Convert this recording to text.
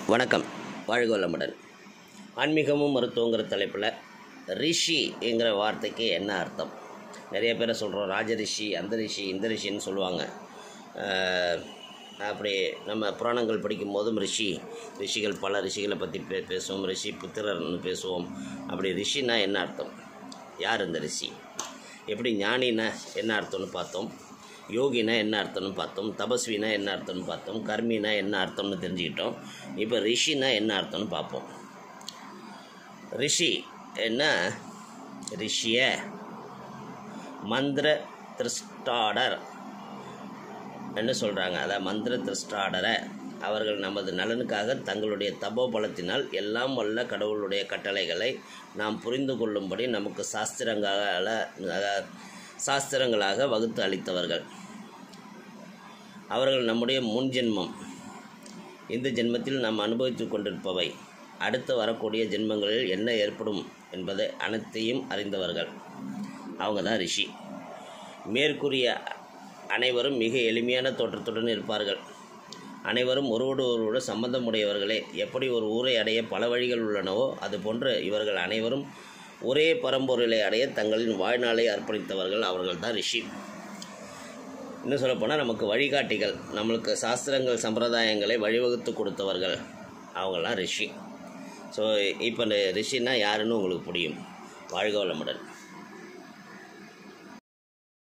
வணக்கம் வாழ்க வளமுடன் ஆன்மீகமும் மருத்துவங்கிற தலைப்பில் ரிஷி என்கிற வார்த்தைக்கு என்ன அர்த்தம் நிறைய பேரை சொல்கிறோம் ராஜ ரிஷி அந்த ரிஷி இந்த ரிஷின்னு சொல்லுவாங்க அஹ், அப்படி நம்ம புராணங்கள் படிக்கும் போதும் ரிஷி ரிஷிகள் பல ரிஷிகளை பற்றி பே பேசுவோம் ரிஷி புத்திரர்னு பேசுவோம் அப்படி ரிஷின்னா என்ன அர்த்தம் யார் இந்த ரிஷி எப்படி ஞானினா என்ன அர்த்தம்னு பார்த்தோம் யோகினா என்ன அர்த்தம்னு பார்த்தோம் தபஸ்வினா என்ன அர்த்தம்னு பார்த்தோம் கர்மினா என்ன அர்த்தம்னு தெரிஞ்சுக்கிட்டோம் இப்போ ரிஷினா என்ன அர்த்தம்னு பார்ப்போம் ரிஷி என்ன ரிஷிய மந்திர திருஷ்டாடர் என்ன சொல்கிறாங்க அதான் மந்திர திருஷ்டாடரை அவர்கள் நமது நலனுக்காக தங்களுடைய தபோபலத்தினால் எல்லாம் வல்ல கடவுளுடைய கட்டளைகளை நாம் புரிந்து கொள்ளும்படி நமக்கு சாஸ்திரங்களால் சாஸ்திரங்களாக வகுத்து அளித்தவர்கள் அவர்கள் நம்முடைய முன் ஜென்மம் இந்த ஜென்மத்தில் நாம் அனுபவித்து கொண்டிருப்பவை அடுத்து வரக்கூடிய ஜென்மங்களில் என்ன ஏற்படும் என்பதை அனைத்தையும் அறிந்தவர்கள் அவங்க தான் ரிஷி மேற்கூறிய அனைவரும் மிக எளிமையான தோற்றத்துடன் இருப்பார்கள் அனைவரும் ஒருவோடு ஒருவோடு சம்பந்தமுடையவர்களே எப்படி ஒரு ஊரை அடைய பல வழிகள் உள்ளனவோ அதுபோன்று இவர்கள் அனைவரும் ஒரே பரம்பொருளை அடைய தங்களின் வாழ்நாளை அர்ப்பணித்தவர்கள் அவர்கள் தான் ரிஷி இன்னும் சொல்லப்போனால் நமக்கு வழிகாட்டிகள் நம்மளுக்கு சாஸ்திரங்கள் சம்பிரதாயங்களை வழிவகுத்து கொடுத்தவர்கள் அவங்களாம் ரிஷி ஸோ இப்போ இந்த ரிஷின்னா யாருன்னு உங்களுக்கு புரியும் வாழ்க வளமுடன்